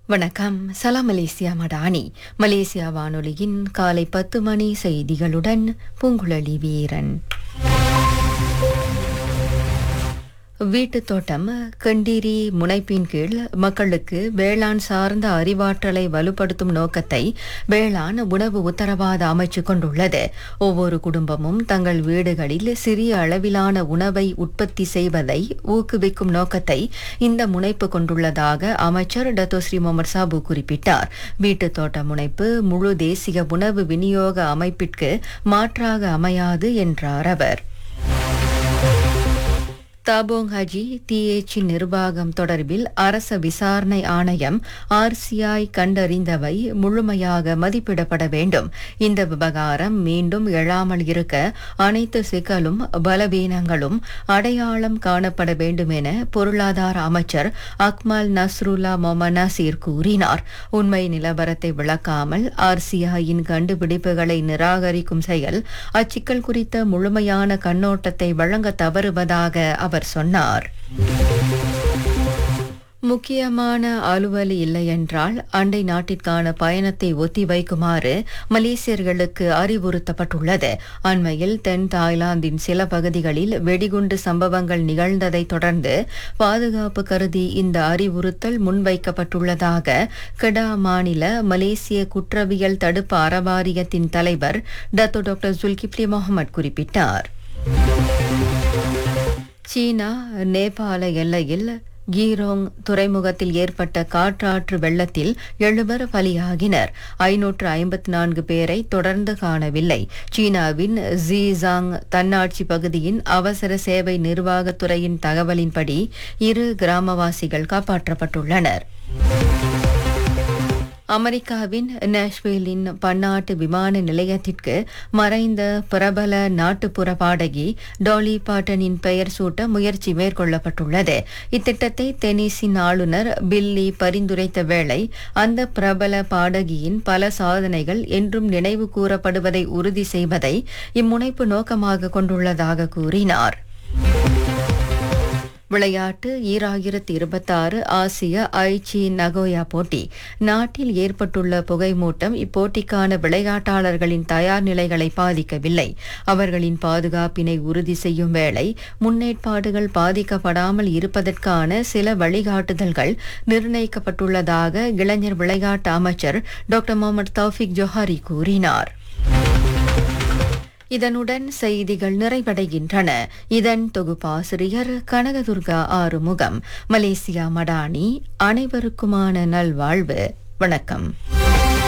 வணக்கம் சலாம் Malaysia Madani Malaysia வானொலியின் காலை பத்து மணி செய்திகளுடன் பூங்குழலி வீரன் வீட்டுத் தோட்டம் கண்டீரி முனைப்பின் கீழ் மக்களுக்கு வேளாண் சார்ந்த அறிவாற்றலை வலுப்படுத்தும் நோக்கத்தை வேளாண் உணவு உத்தரவாத அமைச்சு கொண்டுள்ளது ஒவ்வொரு குடும்பமும் தங்கள் வீடுகளில் சிறிய அளவிலான உணவை உற்பத்தி செய்வதை ஊக்குவிக்கும் நோக்கத்தை இந்த முனைப்பு கொண்டுள்ளதாக அமைச்சர் டத்தோஸ்ரீ முகமது சாபு குறிப்பிட்டார் வீட்டுத் தோட்ட முனைப்பு முழு தேசிய உணவு விநியோக அமைப்பிற்கு மாற்றாக அமையாது என்றார் அவர் தாபோங் ஹஜி டிஏச்சி நிர்வாகம் தொடர்பில் அரச விசாரணை ஆணையம் ஆர்சிஐ கண்டறிந்தவை முழுமையாக மதிப்பிடப்பட வேண்டும் இந்த விவகாரம் மீண்டும் எழாமல் இருக்க அனைத்து சிக்கலும் பலவீனங்களும் அடையாளம் காணப்பட வேண்டும் என பொருளாதார அமைச்சர் அக்மல் நஸ்ருல்லா மொமன் நசீர் கூறினார் உண்மை நிலவரத்தை விளக்காமல் ஆர்சிஐயின் கண்டுபிடிப்புகளை நிராகரிக்கும் செயல் அச்சிக்கல் குறித்த முழுமையான கண்ணோட்டத்தை வழங்க தவறுவதாக அவர் சொன்னார் முக்கியமான அலுவலி இல்லை என்றால் அண்டை நாட்டிற்கான பயணத்தை ஒத்திவைக்குமாறு மலேசியர்களுக்கு அறிவுறுத்தப்பட்டுள்ளது அண்மையில் தென் தாய்லாந்தின் சில பகுதிகளில் வெடிகுண்டு சம்பவங்கள் நிகழ்ந்ததை தொடர்ந்து பாதுகாப்பு கருதி இந்த அறிவுறுத்தல் முன்வைக்கப்பட்டுள்ளதாக கெடா மாநில மலேசிய குற்றவியல் தடுப்பு அறவாரியத்தின் தலைவர் டத்தோ டாக்டர் ஜுல்கிப்லி முகமது குறிப்பிட்டார் சீனா நேபாள எல்லையில் கீரோங் துறைமுகத்தில் ஏற்பட்ட காற்றாற்று வெள்ளத்தில் எழுவர் பலியாகினர் ஐநூற்று ஐம்பத்தி நான்கு பேரை தொடர்ந்து காணவில்லை சீனாவின் ஜீசாங் தன்னாட்சி பகுதியின் அவசர சேவை நிர்வாகத்துறையின் தகவலின்படி இரு கிராமவாசிகள் காப்பாற்றப்பட்டுள்ளனர் அமெரிக்காவின் நேஷ்வேலின் பன்னாட்டு விமான நிலையத்திற்கு மறைந்த பிரபல நாட்டுப்புற பாடகி டாலி பாட்டனின் பெயர் சூட்ட முயற்சி மேற்கொள்ளப்பட்டுள்ளது இத்திட்டத்தை தெனிசின் ஆளுநர் பில்லி பரிந்துரைத்த வேளை அந்த பிரபல பாடகியின் பல சாதனைகள் என்றும் நினைவு கூறப்படுவதை உறுதி செய்வதை இம்முனைப்பு நோக்கமாக கொண்டுள்ளதாக கூறினார் விளையாட்டு ஈராயிரத்தி இருபத்தாறு ஆசிய ஐச்சி நகோயா போட்டி நாட்டில் ஏற்பட்டுள்ள புகைமூட்டம் இப்போட்டிக்கான விளையாட்டாளர்களின் தயார் நிலைகளை பாதிக்கவில்லை அவர்களின் பாதுகாப்பினை உறுதி செய்யும் வேளை முன்னேற்பாடுகள் பாதிக்கப்படாமல் இருப்பதற்கான சில வழிகாட்டுதல்கள் நிர்ணயிக்கப்பட்டுள்ளதாக இளைஞர் விளையாட்டு அமைச்சர் டாக்டர் முகமது தௌஃபிக் ஜொஹாரி கூறினார் இதனுடன் செய்திகள் நிறைவடைகின்றன இதன் தொகுப்பாசிரியர் கனகதுர்கா ஆறுமுகம் மலேசியா மடானி அனைவருக்குமான நல்வாழ்வு வணக்கம்